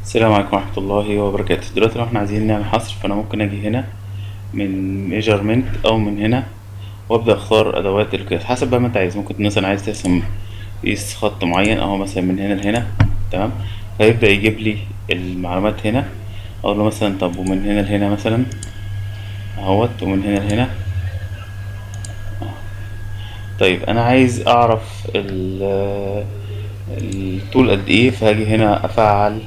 السلام عليكم ورحمة الله وبركاته دلوقتي لو احنا عايزين نعمل حصر فأنا ممكن أجي هنا من measurement أو من هنا وأبدأ أختار أدوات القياس حسب بقى ما أنت عايز ممكن مثلا عايز ترسم تقيس خط معين أهو مثلا من هنا لهنا تمام فيبدأ يجيب لي المعلومات هنا أقول له مثلا طب ومن هنا لهنا مثلا أهوت ومن هنا لهنا طيب أنا عايز أعرف ال الطول قد إيه فهاجي هنا أفعل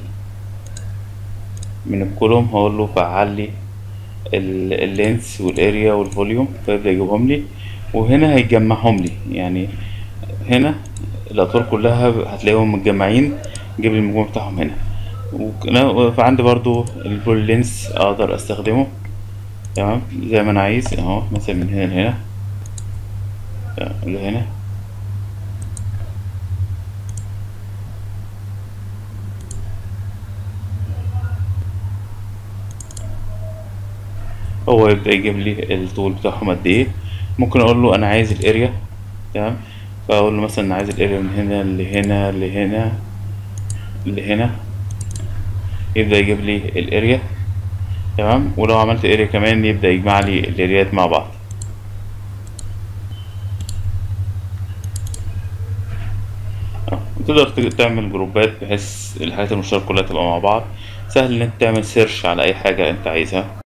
من الكولوم هقول له فعل لي اللينس والاريا والفوليوم فيبدأ يجيبهم لي وهنا هيجمعهم لي يعني هنا الأطوال كلها هتلاقيهم متجمعين جيب لي المجموع بتاعهم هنا وك- فعندي برضو البول لينس أقدر أستخدمه تمام زي ما أنا عايز أهو مثلا من هنا لهنا لهنا هو يبدأ يجيب لي الطول بتاعهم قد ايه ممكن اقول له انا عايز الاريا تمام فاقول له مثلا أنا عايز الاريا من هنا لهنا لهنا لهنا يبدأ يجيب لي الاريا تمام ولو عملت اريا كمان يبدأ يجمع لي الاريات مع بعض اه تقدر ت- تعمل جروبات بحيث الحاجات المشتركة كلها تبقى مع بعض سهل ان انت تعمل سيرش على اي حاجة انت عايزها